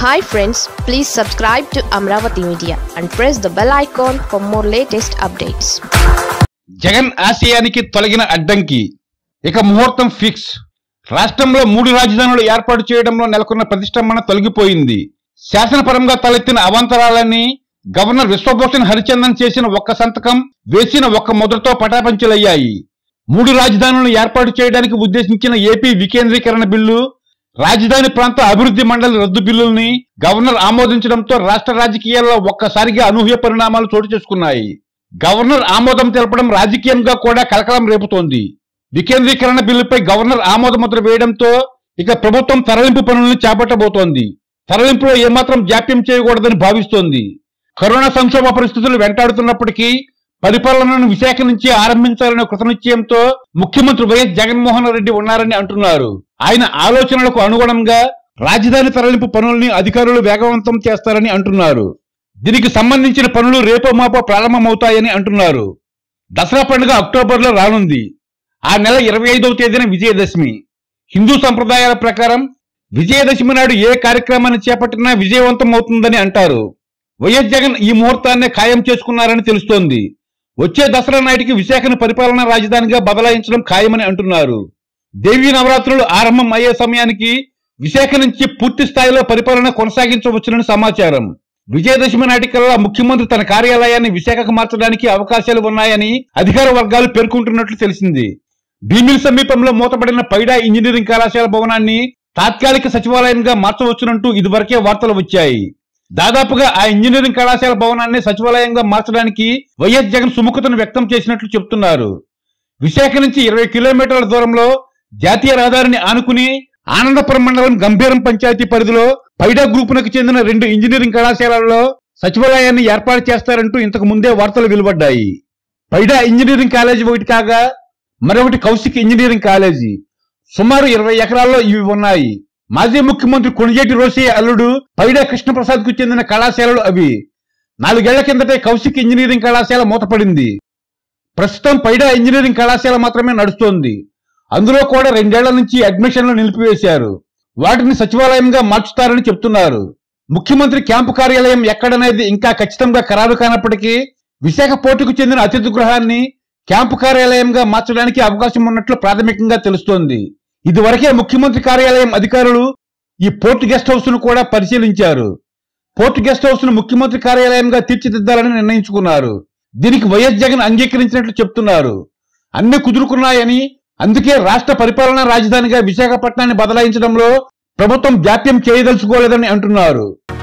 hi friends please subscribe to Amaravati media and press the bell icon for more latest updates Jagan ఆశయానికి తొలగిన అడ్డంకి ఇక ముహూర్తం ఫిక్స్ రాష్ట్రంలో మూడు రాజధానులు ఏర్పాటు చేయడంలో నెలకొన్న ప్రతిష్టంభన తొలగిపోయింది శాసనపరంగా తలెత్తిన అవాంతరాలని గవర్నర్ విశ్వభూషణ్ హరిచందన్ చేసిన ఒక్క సంతకం వేసిన ఒక్క ముద్రతో పటాపంచలయ్యాయి మూడు రాజధానులను ఏర్పాటు చేయడానికి ఉద్దేశించిన ఏపీ వికేంద్రీకరణ బిల్లు రాజధాని ప్రాంత అభివృద్ధి మండలి రద్దు బిల్లుల్ని గవర్నర్ ఆమోదించడంతో రాష్ట్ర రాజకీయాల్లో ఒక్కసారిగా అనూహ్య పరిణామాలు చోటు చేసుకున్నాయి గవర్నర్ ఆమోదం తెలపడం రాజకీయంగా కూడా కలకలం రేపుతోంది వికేంద్రీకరణ బిల్లుపై గవర్నర్ ఆమోద ముద్ర వేయడంతో ఇక ప్రభుత్వం తరలింపు పనులను చేపట్టబోతోంది తరలింపులో ఏమాత్రం జాప్యం చేయకూడదని భావిస్తోంది కరోనా సంక్షోభ పరిస్థితులు వెంటాడుతున్నప్పటికీ పరిపాలనను విశాఖ నుంచి ఆరంభించాలనే కృతనిశ్చయంతో ముఖ్యమంత్రి వైఎస్ జగన్మోహన్ రెడ్డి ఉన్నారని అంటున్నారు ఆయన ఆలోచనలకు అనుగుణంగా రాజధాని తరలింపు పనుల్ని అధికారులు వేగవంతం చేస్తారని అంటున్నారు దీనికి సంబంధించిన పనులు రేపో మాపో ప్రారంభమవుతాయని అంటున్నారు దసరా పండుగ అక్టోబర్లో రానుంది ఆ నెల ఇరవై ఐదవ తేదీన విజయదశమి హిందూ సంప్రదాయాల ప్రకారం విజయదశమి నాడు ఏ కార్యక్రమాన్ని చేపట్టినా విజయవంతం అవుతుందని అంటారు వైఎస్ జగన్ ఈ ముహూర్తాన్ని ఖాయం చేసుకున్నారని తెలుస్తోంది వచ్చే దసరా నాటికి విశాఖను పరిపాలనా రాజధానిగా బదలాయించడం ఖాయమని అంటున్నారు దేవీ నవరాత్రులు ఆరంభం అయ్యే సమయానికి విశాఖ నుంచి పూర్తి స్థాయిలో పరిపాలన కొనసాగించవచ్చునని సమాచారం విజయదశమి నాటికల్లా ముఖ్యమంత్రి తన కార్యాలయాన్ని విశాఖకు మార్చడానికి అవకాశాలు ఉన్నాయని అధికార వర్గాలు పేర్కొంటున్నట్లు తెలిసింది భీమిల్ సమీపంలో మూతపడిన పైడా ఇంజనీరింగ్ కళాశాల భవనాన్ని తాత్కాలిక సచివాలయంగా మార్చవచ్చునంటూ ఇదివరకే వార్తలు వచ్చాయి దాదాపుగా ఆ ఇంజనీరింగ్ కళాశాల భవనాన్ని సచివాలయంగా మార్చడానికి వైఎస్ జగన్ సుముఖతను వ్యక్తం చేసినట్లు చెప్తున్నారు విశాఖ నుంచి ఇరవై కిలోమీటర్ల దూరంలో జాతీయ రహదారిని ఆనుకుని ఆనందపురం మండలం గంభీరం పంచాయతీ పరిధిలో పైడా గ్రూపునకు చెందిన రెండు ఇంజనీరింగ్ కళాశాలల్లో సచివాలయాన్ని ఏర్పాటు చేస్తారంటూ ఇంతకు ముందే వార్తలు వెలువడ్డాయి పైడా ఇంజనీరింగ్ కాలేజీ ఒకటి కాగా మరొకటి కౌశిక్ ఇంజనీరింగ్ కాలేజీ సుమారు ఇరవై ఎకరాల్లో ఇవి ఉన్నాయి మాజీ ముఖ్యమంత్రి కొణిజేటి రోసయ్య అల్లుడు పైడా కృష్ణప్రసాద్ కు చెందిన కళాశాలలు అవి నాలుగేళ్ల కిందటే కౌశిక్ ఇంజనీరింగ్ కళాశాల మూతపడింది ప్రస్తుతం పైడా ఇంజనీరింగ్ కళాశాల మాత్రమే నడుస్తోంది అందులో కూడా రెండేళ్ల నుంచి అడ్మిషన్లు నిలిపివేశారు వాటిని సచివాలయంగా మార్చుతారని చెప్తున్నారు ముఖ్యమంత్రి క్యాంపు కార్యాలయం ఎక్కడనేది ఇంకా ఖచ్చితంగా ఖరారు కానప్పటికీ విశాఖ పోర్టుకు చెందిన అతిథి గృహాన్ని క్యాంపు కార్యాలయంగా మార్చడానికి అవకాశం ఉన్నట్లు ప్రాథమికంగా తెలుస్తోంది ఇదివరకే ముఖ్యమంత్రి కార్యాలయం అధికారులు ఈ పోర్టు గెస్ట్ హౌస్ ను కూడా పరిశీలించారు పోర్టు గెస్ట్ హౌస్ ను ముఖ్యమంత్రి కార్యాలయంగా తీర్చిదిద్దాలని నిర్ణయించుకున్నారు దీనికి వైఎస్ జగన్ అంగీకరించినట్లు చెప్తున్నారు అన్ని కుదురుకున్నాయని అందుకే రాష్ట్ర పరిపాలనా రాజధానిగా విశాఖపట్నాన్ని బదలాయించడంలో ప్రభుత్వం జాప్యం చేయదలుచుకోలేదని అంటున్నారు